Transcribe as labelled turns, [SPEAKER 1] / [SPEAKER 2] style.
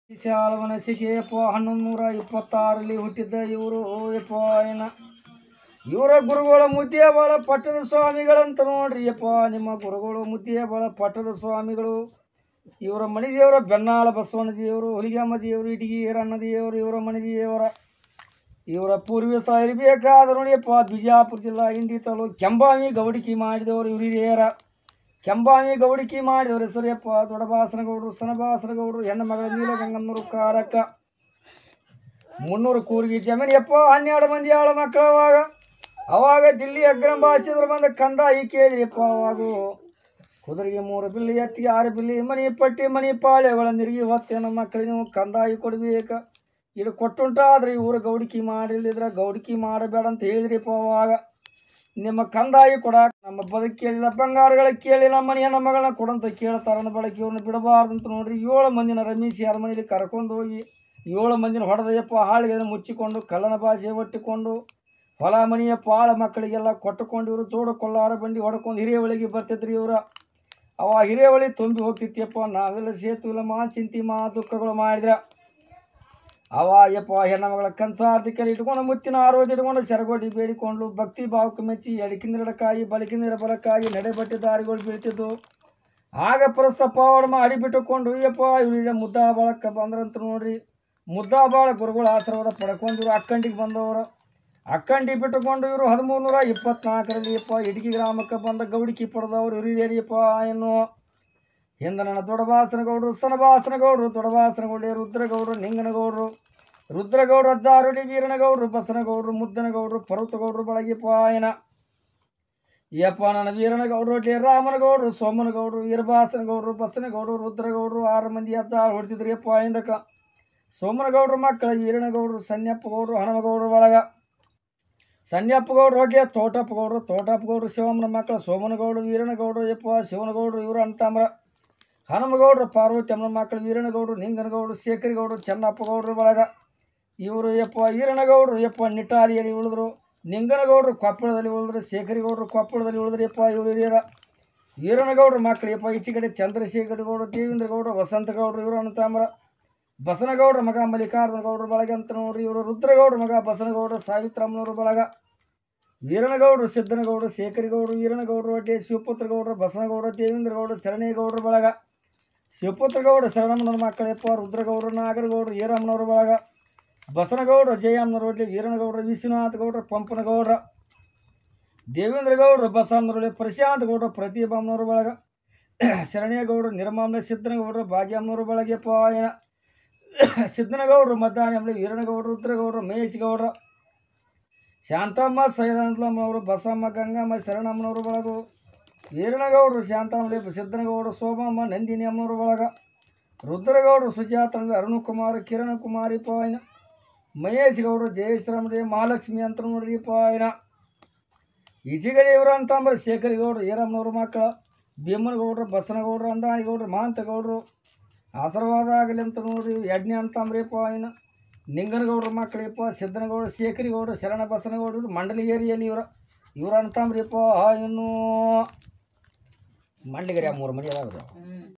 [SPEAKER 1] ವಿಶಾಲ ಮನಸ್ಸಿಗೆ ಯಪ್ಪ ಹನ್ನೊಂದು ನೂರ ಇಪ್ಪತ್ತಾರಲ್ಲಿ ಹುಟ್ಟಿದ್ದ ಇವರು ಯಪ್ಪ ಏನ ಇವರ ಗುರುಗಳ ಮುದ್ದೆ ಬಾಳ ಪಟ್ಟದ ಸ್ವಾಮಿಗಳಂತ ನೋಡ್ರಿ ಯಪ್ಪ ನಿಮ್ಮ ಗುರುಗಳು ಮುದ್ದೆ ಬಾಳ ಪಟ್ಟದ ಸ್ವಾಮಿಗಳು ಇವರ ಮನೆ ದೇವರ ಬೆನ್ನಾಳ ಬಸವಣ್ಣ ದೇವರು ಹುಲಿಗೆಮ್ಮ ದೇವರು ಇಟಗಿ ಈರಣ್ಣ ದೇವರು ಇವರ ಮನೆ ದೇವರ ಇವರ ಪೂರ್ವ ಸ್ಥಳ ಇರಬೇಕಾದ್ರೆ ನೋಡಿಯಪ್ಪ ಬಿಜಾಪುರ ಜಿಲ್ಲಾ ಇಂಡಿ ತಾಲೂಕು ಕೆಂಬಾವಿ ಗೌಡಿಕಿ ಮಾಡಿದವರು ಇವರು ಹಿರಿಯರ ಕೆಂಬಾವಿ ಗೌಡಿಕಿ ಮಾಡಿದವರು ಹೆಸರಿಯಪ್ಪ ದೊಡ್ಡಬಾಸನಗೌಡರು ಸನಬಾಸನಗೌಡರು ಹೆಣ್ಣು ಮಗಳ ನೀಲಗಂಗಮ್ಮನವರು ಕಾರಕ್ಕ ಮುನ್ನೂರು ಕೂರ್ಗಿ ಜಮೀನಿಯಪ್ಪ ಹನ್ನೆರಡು ಮಂದಿ ಆಳ ಮಕ್ಕಳು ಅವಾಗ ಅವಾಗ ದಿಲ್ಲಿ ಅಗ್ರಂ ಭಾಷೆದ್ರು ಬಂದ ಕಂದಾಯಿ ಕೇಳಿರಿಯಪ್ಪ ಅವಾಗ ಕುದುರೆಗೆ ಮೂರು ಬಿಲ್ಲಿ ಎತ್ತಿಗೆ ಆರು ಬಿಲ್ಲಿ ಮನಿ ಪಟ್ಟಿ ಮನಿ ಪಾಳೆಗಳ ನಿರುಗಿ ಹೊತ್ತೇನ ಮಕ್ಕಳಿಗೆ ನೀವು ಕಂದಾಯಿ ಕೊಡ್ಬೇಕು ಇದು ಕೊಟ್ಟುಂಟಾದ್ರೆ ಇವ್ರು ಗೌಡಿಕಿ ಮಾಡಿಲ್ದಿದ್ರೆ ಗೌಡಿಕಿ ಮಾಡಬೇಡ ಅಂತ ಹೇಳಿದ್ರಿಪ್ಪ ಅವಾಗ ನಿಮ್ಮ ಕಂದಾಯಿ ಕೊಡಾಕ ನಮ್ಮ ಬದುಕು ಕೇಳಿಲ್ಲ ಬಂಗಾರಗಳ ಕೇಳಿ ನಮ್ಮ ಮನೆಯ ನಮ್ಮ ಮಗಳನ್ನ ಕೊಡಂತ ಕೇಳ್ತಾರ ಅಂದ ಬಳಕೆ ಇವ್ರನ್ನ ಬಿಡಬಾರ್ದಂತ ನೋಡ್ರಿ ಏಳು ಮಂದಿನ ರಮೇಶ್ ಯಾರ ಮನೇಲಿ ಕರ್ಕೊಂಡು ಹೋಗಿ ಏಳು ಮಂದಿನ ಹೊಡೆದಯ್ಯಪ್ಪ ಹಾಳಿಗೆ ಮುಚ್ಚಿಕೊಂಡು ಕಳ್ಳನ ಭಾಷೆ ಒಟ್ಟಿಕೊಂಡು ಹೊಲ ಮನೆಯ ಪಾಳ ಮಕ್ಕಳಿಗೆಲ್ಲ ಕೊಟ್ಟುಕೊಂಡು ಇವರು ಜೋಡು ಕೊಳ್ಳಾರ ಬಂಡಿ ಹೊಡ್ಕೊಂಡು ಹಿರಿಯವಳಿಗೆ ಬರ್ತಿದ್ರಿ ಇವ್ರ ಅವ ಹಿರಿಯವಳಿ ತುಂಬಿ ಹೋಗ್ತಿತ್ತಪ್ಪ ನಾವೆಲ್ಲ ಸೇತು ಇಲ್ಲ ಮಾ ಚಿಂತಿ ಮಾ ದುಃಖಗಳು ಮಾಡಿದ್ರ ಅವ ಯಪ್ಪ ಹೆಣ್ಣಮಗಳ ಕನ್ಸಾರ್ಧಿಕೆಲ್ಲ ಇಟ್ಕೊಂಡು ಮುತ್ತಿನ ಆರೋಗ್ಯ ಇಟ್ಕೊಂಡು ಸೆರಗೋಡಿ ಬೇಡಿಕೊಂಡು ಭಕ್ತಿ ಭಾವಕ್ಕೆ ಮೆಚ್ಚಿ ಎಡಕಿನ ಎಡಕಾಯಿ ಬಲಕಿನ ಬಲಕ್ಕಾಗಿ ನಡೆಬಟ್ಟೆ ದಾರಿಗಳು ಬೀಳ್ತಿದ್ವು ಆಗ ಪರಸ್ತ ಪಾವಡ ಮಾಡಿ ಬಿಟ್ಟುಕೊಂಡು ಯಪ್ಪ ಇವ್ರಿಗೆ ಮುದ್ದಾ ಬಾಳಕ್ಕೆ ಬಂದ್ರಂತ ನೋಡ್ರಿ ಮುದ್ದಾ ಬಾಳ ಗುರುಗಳ ಆಶೀರ್ವಾದ ಪಡ್ಕೊಂಡು ಇವರು ಅಕ್ಕಂಡಿಗೆ ಬಂದವರು ಅಕ್ಕಂಡಿ ಬಿಟ್ಟುಕೊಂಡು ಇವರು ಹದಿಮೂರು ನೂರ ಇಪ್ಪತ್ನಾಲ್ಕರಲ್ಲಿ ಯಪ್ಪ ಇಟಗಿ ಗ್ರಾಮಕ್ಕೆ ಬಂದ ಗೌಡಿಕಿ ಪಡೆದವರು ಹಿರಿಯರಿಯಪ್ಪ ಏನು ಹಿಂದೆ ನನ್ನ ದೊಡ್ಡಬಾಸನಗೌಡರು ಸನಬಾಸನಗೌಡರು ದೊಡ್ಡಬಾಸನಗೌಡರು ರುದ್ರಗೌಡರು ನಿಂಗನಗೌಡರು ರುದ್ರಗೌಡರು ಅಜ್ಜಾರುಡಿ ವೀರನಗೌಡರು ಬಸನಗೌಡರು ಮುದ್ದನಗೌಡರು ಪರ್ವತಗೌಡರು ಬಳಗಿ ಪಾಯನ ಯಪ್ಪ ನನ್ನ ವೀರನಗೌಡರು ಡಿ ರಾಮನಗೌಡರು ಸೋಮನಗೌಡರು ವೀರಬಾಸನಗೌಡರು ಬಸನಗೌಡರು ರುದ್ರಗೌಡರು ಆರು ಮಂದಿ ಅಜ್ಜಾರು ಹೊಡ್ತಿದ್ರು ಯಪ್ಪ ಹಿಂದಕ ಸೋಮನಗೌಡರು ಮಕ್ಕಳ ವೀರನಗೌಡರು ಸನ್ಯಪ್ಪಗೌಡರು ಹನುಮಗೌಡರು ಒಳಗ ಸನ್ಯಪ್ಪಗೌಡರು ಹೊಡ್ಯ ತೋಟಪ್ಪಗೌಡರು ತೋಟಪ್ಪಗೌಡರು ಶಿವಮ್ಮನ ಮಕ್ಕಳು ಸೋಮನಗೌಡರು ವೀರನಗೌಡರು ಯಪ್ಪ ಶಿವನಗೌಡರು ಇವರು ಅಂತಮ್ರ ಹನುಮಗೌಡರು ಪಾರ್ವತಿ ಅಮ್ಮನ ಮಕ್ಕಳು ವೀರನಗೌಡರು ನಿಂಗನಗೌಡರು ಶೇಖರಿಗೌಡರು ಚೆನ್ನಪ್ಪಗೌಡರು ಬಳಗ ಇವರು ಯಪ್ಪ ಈರನಗೌಡರು ಯಪ್ಪ ನಿಟ್ಟಾರಿಯಲ್ಲಿ ಉಳಿದ್ರು ನಿಂಗನಗೌಡರು ಕೊಪ್ಪಳದಲ್ಲಿ ಉಳಿದ್ರು ಶೇಖರಿಗೌಡರು ಕೊಪ್ಪಳದಲ್ಲಿ ಉಳಿದ್ರು ಯಪ್ಪ ಇವರು ಹಿರಿಯರ ಈರನಗೌಡರು ಮಕ್ಕಳು ಯಪ್ಪ ಈಚೆ ಕಡೆ ಚಂದ್ರಶೇಖರ ಗೌಡರು ದೇವೇಂದ್ರ ಗೌಡರು ವಸಂತ ಗೌಡರು ಇವರು ಅಣ್ಣತಾಮ್ರ ಬಸನಗೌಡರ ಮಗ ಮಲ್ಲಿಕಾರ್ಜುನ ಗೌಡರು ಬಳಗ ಅಂತ ನೋಡ್ರಿ ಇವರು ರುದ್ರಗೌಡರ ಮಗ ಬಸನಗೌಡರು ಸಾವಿತ್ರಮ್ಮನವರು ಬಳಗ ವೀರನಗೌಡರು ಸಿದ್ದನಗೌಡರು ಶೇಖರಿಗೌಡರು ವೀರನಗೌಡರು ಅಡ್ಡಿ ಶಿವಪುತ್ರಗೌಡರು ಬಸನಗೌಡರು ದೇವೇಂದ್ರಗೌಡರು ಚರಣೇಗೌಡರು ಬಳಗ ಶಿವಪುತ್ರಗೌಡ ಶರಣಮ್ಮನವ್ರ ಮಕ್ಕಳಪ್ಪ ರುದ್ರಗೌಡರು ನಾಗರಗೌಡರು ಈರಮ್ಮನವ್ರ ಬಳಗ ಬಸನಗೌಡರು ಜಯಮ್ಮನವ್ರ ಒಡ್ಲಿ ವೀರನಗೌಡರು ವಿಶ್ವನಾಥ ಗೌಡರು ಪಂಪನಗೌಡರ ದೇವೇಂದ್ರಗೌಡರು ಬಸಮ್ಮನವ್ರ ಪ್ರಶಾಂತ್ ಗೌಡರು ಪ್ರತಿಭಮ್ಮನವ್ರ ಬಳಗ ಶರಣೇಗೌಡರು ನಿರ್ಮಾಮ್ನ ಸಿದ್ದನಗೌಡರು ಭಾಗ್ಯಮ್ಮನವ್ರ ಬಳಗಪ್ಪ ಏನ ಸಿದ್ದನಗೌಡರು ಮದ್ದಾನಿ ವೀರನಗೌಡರು ರುದ್ರಗೌಡರು ಮಹೇಶ್ ಗೌಡರು ಶಾಂತಮ್ಮ ಸೈದಾನಂದಮ್ಮನವರು ಬಸಮ್ಮ ಗಂಗಮ್ಮ ಶರಣಮ್ಮನವರು ಬಳಗು ವೀರನಗೌಡರು ಶಾಂತಮ್ಮ ಸಿದ್ದನಗೌಡರು ಸೋಮಮ್ಮ ನಂದಿನಿ ಅಮ್ಮನವರು ಬಳಗ ರುದ್ರಗೌಡರು ಸುಜಾತ ಅರುಣಕುಮಾರ್ ಕಿರಣ ಕುಮಾರಿ ಪಾಯನ ಮಹೇಶ್ ಗೌಡರು ಜಯಶ್ರಾಮ್ ರೇ ಮಹಾಲಕ್ಷ್ಮಿ ಅಂತ ನೋಡ್ರಿ ಪಾಯನ ಈಚೆಗಡೆ ಇವರು ಅಂತಂದ್ರೆ ಶೇಖರಿಗೌಡರು ಈರಮ್ಮನವ್ರ ಮಕ್ಕಳ ಭೀಮನಗೌಡರು ಬಸನಗೌಡರು ಅಂದಾನಿಗೌಡರು ಮಹಾಂತಗೌಡರು ಆಶೀರ್ವಾದ ಆಗಲಿ ಅಂತ ನೋಡ್ರಿ ಯಜ್ಞ ಅಂತಂಬ್ರಿ ಪಾಯನ ನಿಂಗನಗೌಡ್ರ ಮಕ್ಕಳಿಪ್ಪ ಸಿದ್ದನಗೌಡ ಶೇಖರಿಗೌಡರು ಶರಣ ಬಸನಗೌಡರು ಮಂಡಲಿ ಏರಿಯಲ್ಲಿ ಇವರು ಇವ್ರು ಅಂತಂಬ್ರಿಪ್ಪ ಇನ್ನು ಮಂಡ್ಲಿಗರಿ ಮೂರು ಮನೆ ಅದಾವ್ರಿ